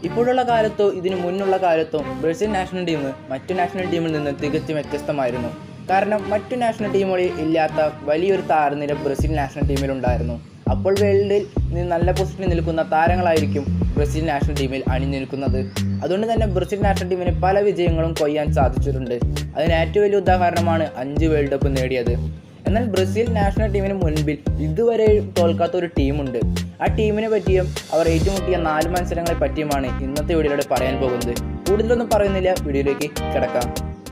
ഇപ്പോഴുള്ള കാലത്തോ ഇതിനു മുന്നുള്ള കാലത്തോ ബ്രസീൽ നാഷണൽ ടീം മറ്റു നാഷണൽ ടീമിൽ നിന്ന് തികച്ചും വ്യത്യസ്തമായിരുന്നു കാരണം മറ്റു നാഷണൽ ടീമുകളിൽ ഇല്ലാത്ത വലിയൊരു താരനിര ബ്രസീൽ നാഷണൽ ടീമിലുണ്ടായിരുന്നു അപ്പോൾ വേൾഡിൽ നിന്ന് നല്ല പൊസിഷനിൽ നിൽക്കുന്ന താരങ്ങളായിരിക്കും ബ്രസീൽ നാഷണൽ ടീമിൽ അണിനിൽക്കുന്നത് അതുകൊണ്ട് തന്നെ ബ്രസീൽ നാഷണൽ ടീമിന് പല വിജയങ്ങളും കൊയ്യാൻ സാധിച്ചിട്ടുണ്ട് അതിന് ഏറ്റവും വലിയ ഉദാഹരണമാണ് അഞ്ച് വേൾഡ് കപ്പ് നേടിയത് എന്നാൽ ബ്രസീൽ നാഷണൽ ടീമിന് മുൻപിൽ ഇതുവരെ തോൽക്കാത്ത ഒരു ടീമുണ്ട് ആ ടീമിനെ പറ്റിയും അവർ ഏറ്റുമുട്ടിയ നാല് മത്സരങ്ങളെ പറ്റിയുമാണ് ഇന്നത്തെ വീഡിയോയിലൂടെ പറയാൻ പോകുന്നത് കൂടുതലൊന്നും പറയുന്നില്ല വീഡിയോയിലേക്ക് കിടക്കാം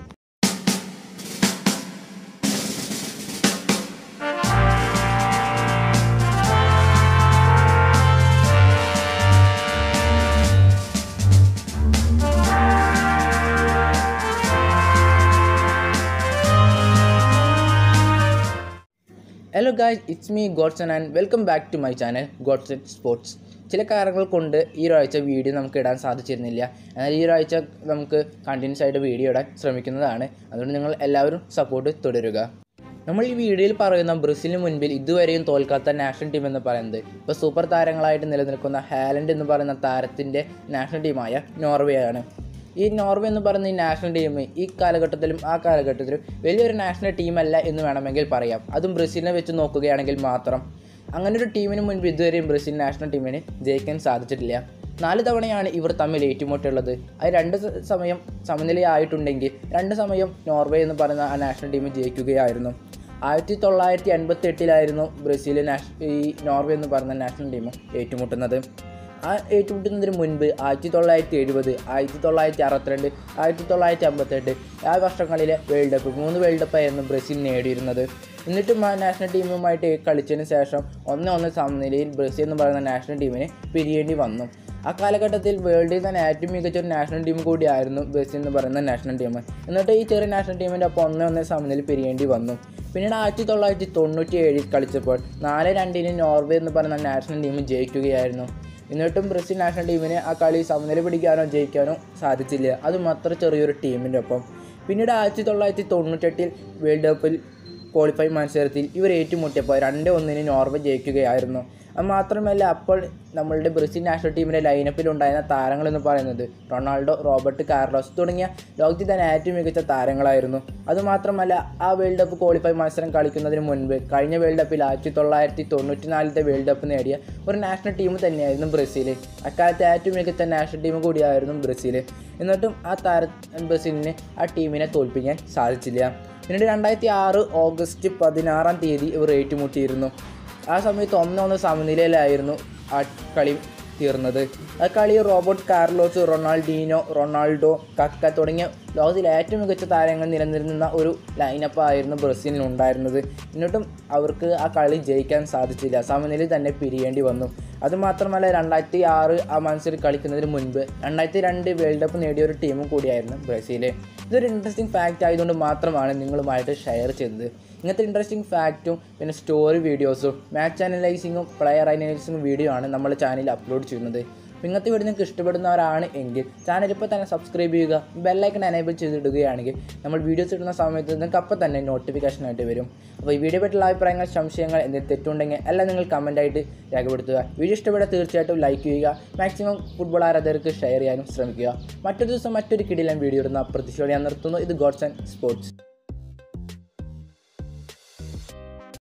hello guys it's me Godson and welcome back to my channel Godson sports ചില കാരണങ്ങൾ കൊണ്ട് ഈ ഒരാഴ്ച വീഡിയോ നമുക്ക് ഇടാൻ സാധിച്ചിരുന്നില്ല എന്നാൽ ഈ ഒരാഴ്ച നമുക്ക് കണ്ടിന്യൂസ് ആയിട്ട് വീഡിയോ ഇടാൻ ശ്രമിക്കുന്നതാണ് അതുകൊണ്ട് നിങ്ങൾ എല്ലാവരും സപ്പോർട്ട് തുടരുക നമ്മൾ ഈ വീഡിയോയിൽ പറയുന്ന ബ്രസീലിന് മുൻപിൽ ഇതുവരെയും തോൽക്കാത്ത നാഷണൽ ടീം എന്ന് പറയുന്നത് ഇപ്പോൾ സൂപ്പർ താരങ്ങളായിട്ട് നിലനിൽക്കുന്ന ഹാലൻഡ് എന്ന് പറയുന്ന താരത്തിൻ്റെ നാഷണൽ ടീമായ നോർവേ ആണ് ഈ നോർവേ എന്ന് പറയുന്ന ഈ നാഷണൽ ടീം ഈ കാലഘട്ടത്തിലും ആ കാലഘട്ടത്തിലും വലിയൊരു നാഷണൽ ടീമല്ല എന്ന് വേണമെങ്കിൽ പറയാം അതും ബ്രസീലിനെ വെച്ച് നോക്കുകയാണെങ്കിൽ മാത്രം അങ്ങനെ ഒരു ടീമിന് മുൻപ് ഇതുവരെയും ബ്രസീൽ നാഷണൽ ടീമിന് ജയിക്കാൻ സാധിച്ചിട്ടില്ല നാല് തവണയാണ് ഇവർ തമ്മിൽ ഏറ്റുമുട്ടുള്ളത് അത് രണ്ട് സ- സമയം സമനിലയായിട്ടുണ്ടെങ്കിൽ രണ്ട് സമയം നോർവേ എന്ന് പറയുന്ന ആ നാഷണൽ ടീം ജയിക്കുകയായിരുന്നു ആയിരത്തി തൊള്ളായിരത്തി എൺപത്തി എട്ടിലായിരുന്നു ബ്രസീൽ നാഷ ഈ നോർവേ എന്ന് പറയുന്ന നാഷണൽ ടീം ഏറ്റുമുട്ടുന്നത് ആ ഏറ്റുമുട്ടുന്നതിന് മുൻപ് ആയിരത്തി തൊള്ളായിരത്തി എഴുപത് ആയിരത്തി തൊള്ളായിരത്തി അറുപത്തിരണ്ട് ആയിരത്തി തൊള്ളായിരത്തി അമ്പത്തെട്ട് ആ വർഷങ്ങളിലെ വേൾഡ് കപ്പ് മൂന്ന് വേൾഡ് കപ്പായിരുന്നു ബ്രസീൽ നേടിയിരുന്നത് എന്നിട്ടും ആ നാഷണൽ ടീമുമായിട്ട് കളിച്ചതിന് ശേഷം ഒന്ന് ഒന്ന് സമനിലയിൽ ബ്രസീൽ എന്ന് പറയുന്ന നാഷണൽ ടീമിന് പിരിയേണ്ടി വന്നു ആ കാലഘട്ടത്തിൽ വേൾഡിൽ തന്നെ ഏറ്റവും മികച്ച ഒരു നാഷണൽ ടീം കൂടിയായിരുന്നു ബ്രസീൽ എന്ന് പറയുന്ന നാഷണൽ ടീം എന്നിട്ട് ഈ ചെറിയ നാഷണൽ ടീമിൻ്റെ ഒപ്പം ഒന്ന് ഒന്ന് സമനിലയിൽ പിരിയേണ്ടി വന്നു പിന്നീട് ആയിരത്തി തൊള്ളായിരത്തി തൊണ്ണൂറ്റി ഏഴിൽ കളിച്ചപ്പോൾ നാല് രണ്ടിന് നോർവേ എന്ന് പറയുന്ന നാഷണൽ ടീം ജയിക്കുകയായിരുന്നു എന്നിട്ടും ബ്രസീൽ നാഷണൽ ടീമിന് ആ കളി സമനില പിടിക്കാനോ ജയിക്കാനോ സാധിച്ചില്ല അതും അത്ര ചെറിയൊരു ടീമിൻ്റെ ഒപ്പം പിന്നീട് ആയിരത്തി തൊള്ളായിരത്തി തൊണ്ണൂറ്റെട്ടിൽ വേൾഡ് കപ്പിൽ ക്വാളിഫൈ മത്സരത്തിൽ ഇവർ ഏറ്റുമുട്ടിയപ്പോൾ രണ്ട് ഒന്നിന് നോർവേ ജയിക്കുകയായിരുന്നു അത് മാത്രമല്ല അപ്പോൾ നമ്മളുടെ ബ്രസീൽ നാഷണൽ ടീമിൻ്റെ ലൈനപ്പിലുണ്ടായിരുന്ന താരങ്ങൾ എന്ന് പറയുന്നത് റൊണാൾഡോ റോബർട്ട് കാർലോസ് തുടങ്ങിയ ലോകത്തിൽ തന്നെ ഏറ്റവും മികച്ച താരങ്ങളായിരുന്നു അതുമാത്രമല്ല ആ വേൾഡ് കപ്പ് ക്വാളിഫൈ മത്സരം കളിക്കുന്നതിന് മുൻപ് കഴിഞ്ഞ വേൾഡ് കപ്പിൽ ആയിരത്തി തൊള്ളായിരത്തി തൊണ്ണൂറ്റി നാലിലത്തെ വേൾഡ് കപ്പ് നേടിയ ഒരു നാഷണൽ ടീം തന്നെയായിരുന്നു ബ്രസീൽ അക്കാലത്തെ ഏറ്റവും മികച്ച നാഷണൽ ടീം കൂടിയായിരുന്നു ബ്രസീൽ എന്നിട്ടും ആ താര ബ്രസീലിന് ആ ടീമിനെ തോൽപ്പിക്കാൻ സാധിച്ചില്ല പിന്നീട് രണ്ടായിരത്തി ആറ് ഓഗസ്റ്റ് പതിനാറാം തീയതി ഇവർ ഏറ്റുമുട്ടിയിരുന്നു ആ സമയത്ത് ഒന്നൊന്ന് സമനിലയിലായിരുന്നു ആ കളി തീർന്നത് ആ കളി റോബർട്ട് കാർലോസ് റൊണാൾഡീനോ റൊണാൾഡോ കക്ക തുടങ്ങിയ ലോകത്തിലെ ഏറ്റവും മികച്ച താരങ്ങൾ നിലനിന്നിരുന്ന ഒരു ലൈനപ്പ് ആയിരുന്നു ബ്രസീലിന് ഉണ്ടായിരുന്നത് എന്നിട്ടും അവർക്ക് ആ കളി ജയിക്കാൻ സാധിച്ചില്ല സമനിലയിൽ തന്നെ പിരിയേണ്ടി വന്നു അതുമാത്രമല്ല രണ്ടായിരത്തി ആറ് ആ മത്സരം കളിക്കുന്നതിന് മുൻപ് രണ്ടായിരത്തി രണ്ട് വേൾഡ് കപ്പ് നേടിയ ഒരു ടീമും കൂടിയായിരുന്നു ബ്രസീൽ ഇതൊരു ഇൻട്രസ്റ്റിംഗ് ഫാക്റ്റ് ആയതുകൊണ്ട് മാത്രമാണ് നിങ്ങളുമായിട്ട് ഷെയർ ചെയ്തത് ഇങ്ങനത്തെ ഇൻട്രസ്റ്റിംഗ് ഫാക്റ്റും പിന്നെ സ്റ്റോറി വീഡിയോസും മാച്ച് അനലൈസിങ്ങും പ്ലെയർ അനലൈസിങ്ങും വീഡിയോ ആണ് നമ്മൾ ചാനലിൽ അപ്ലോഡ് ചെയ്യുന്നത് അപ്പോൾ ഇങ്ങനത്തെ വീഡിയോ നിങ്ങൾക്ക് ഇഷ്ടപ്പെടുന്നവരാണ് എങ്കിൽ ചാനൽ ഇപ്പോൾ തന്നെ സബ്സ്ക്രൈബ് ചെയ്യുക ബെല്ലൈക്കൺ എനേബിൾ ചെയ്തിടുകയാണെങ്കിൽ നമ്മൾ വീഡിയോസ് ഇടുന്ന സമയത്ത് നിങ്ങൾക്ക് അപ്പോൾ തന്നെ നോട്ടിഫിക്കേഷൻ ആയിട്ട് വരും അപ്പോൾ ഈ വീഡിയോ പറ്റിയുള്ള അഭിപ്രായങ്ങൾ സംശയങ്ങൾ എന്തെങ്കിലും തെറ്റുണ്ടെങ്കിൽ എല്ലാം നിങ്ങൾ കമൻറ്റായിട്ട് രേഖപ്പെടുത്തുക വീഡിയോ ഇഷ്ടപ്പെട്ടാൽ തീർച്ചയായിട്ടും ലൈക്ക് ചെയ്യുക മാക്സിമം ഫുട്ബോൾ ആരാധകർക്ക് ഷെയർ ചെയ്യാനും ശ്രമിക്കുക മറ്റൊരു ദിവസം മറ്റൊരു കിടിലൻ വീഡിയോ ഇടുന്ന പ്രതീക്ഷയോടെ ഞാൻ നിർത്തുന്നു ഇത് ഗോഡ്സ് ആൻഡ് സ്പോർട്സ്